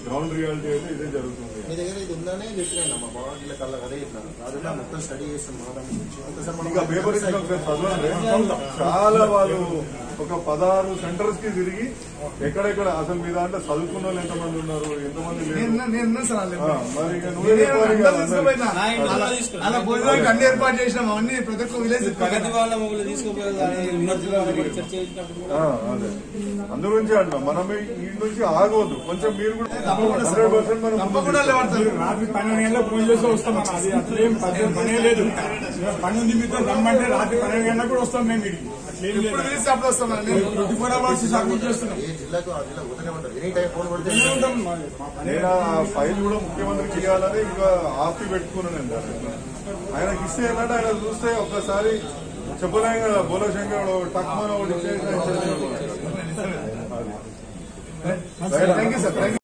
Ground reality అయితే ఇదే జరుగుతుంది మీ దగ్గర ఇది ఉందనే చెప్పినాను మా బాగా కల్లా అదే చెప్పినాను అదే మొత్తం స్టడీ చేస్తాం మా దాని గురించి ఒకసారి మనం ఇంకా పేపర్ ఇచ్చిన ఒకసారి చదవండి చాలా వాళ్ళు ఒక పదహారు సెంటర్స్ కి తిరిగి ఎక్కడెక్కడ అసలు మీ దాంట్లో చదువుకున్న వాళ్ళు ఎంతమంది ఉన్నారు ఎంతమంది లేరు నేను నేను ఉన్నాను సార్ వాళ్ళ ఆ, మరి ఇక నువ్వే నేనే చెప్పాలి అందరూ కదా తీసుకుపోయినా. నా ఇంట్లో అలా- తీసుకురా. అలా భోజనానికి అన్ని ఏర్పాటు చేసినాం అవన్నీ ప్రతి ఒక్క విలేజ్ ప్రగతి వాళ్ళ మొగ్గులు తీసుకుపోయారు కానీ విద్యార్థుల వాళ్ళ కూడా చర్చ చేసినప్పుడు కూడా ఆ, అదే అందు గురించి అంటున్నా మనం ఈ నుంచి ఆగవద్దు కొంచెం మీరు కూడా హండ్రెడ్ పర్సెంట్ మనం ముందుకు తప్పకుండా లేవడతారు రాత్రి పన్నెండు గంటలకు ఫోన్ చేసి వస్తాం అన్న. అది అట్లేం పద్దెనిమిది పనే లేదు పని నిమిత్తం రమ్మంటే రాత్రి పన్నెండు గంటలకు కూడా వస్తాం మేము ఇక్కడికి అట్లేం లేదు ఇప్పుడు పిలిస్తే అప్పుడు వస్తాం అండి ట్వంటీ ఫోర్ అవర్స్ సర్వీస్ చేస్తున్నాం ఏ జిల్లాకు ఆ జిల్లా పోతూనే ఉంటారు ఎనీ టైం ఫోన్ కొడితే ఇక్కడే ఉంటాం మా- మా పని నేను ఆ ఫైల్ కూడా ముఖ్యమంత్రికి ఇవ్వాలని ఇంకా ఆపి పెట్టుకున్నాను నేను దాన్ని. ఆయనకి ఇస్తే ఏంటంటే ఆయన చూస్తే ఒక్కసారి చెప్పలేం కదా బోలో శంకర్ టక్మన్ ఒకటి ఇచ్చేసి ఆయన చేసేవాడు. Thank you sir thank you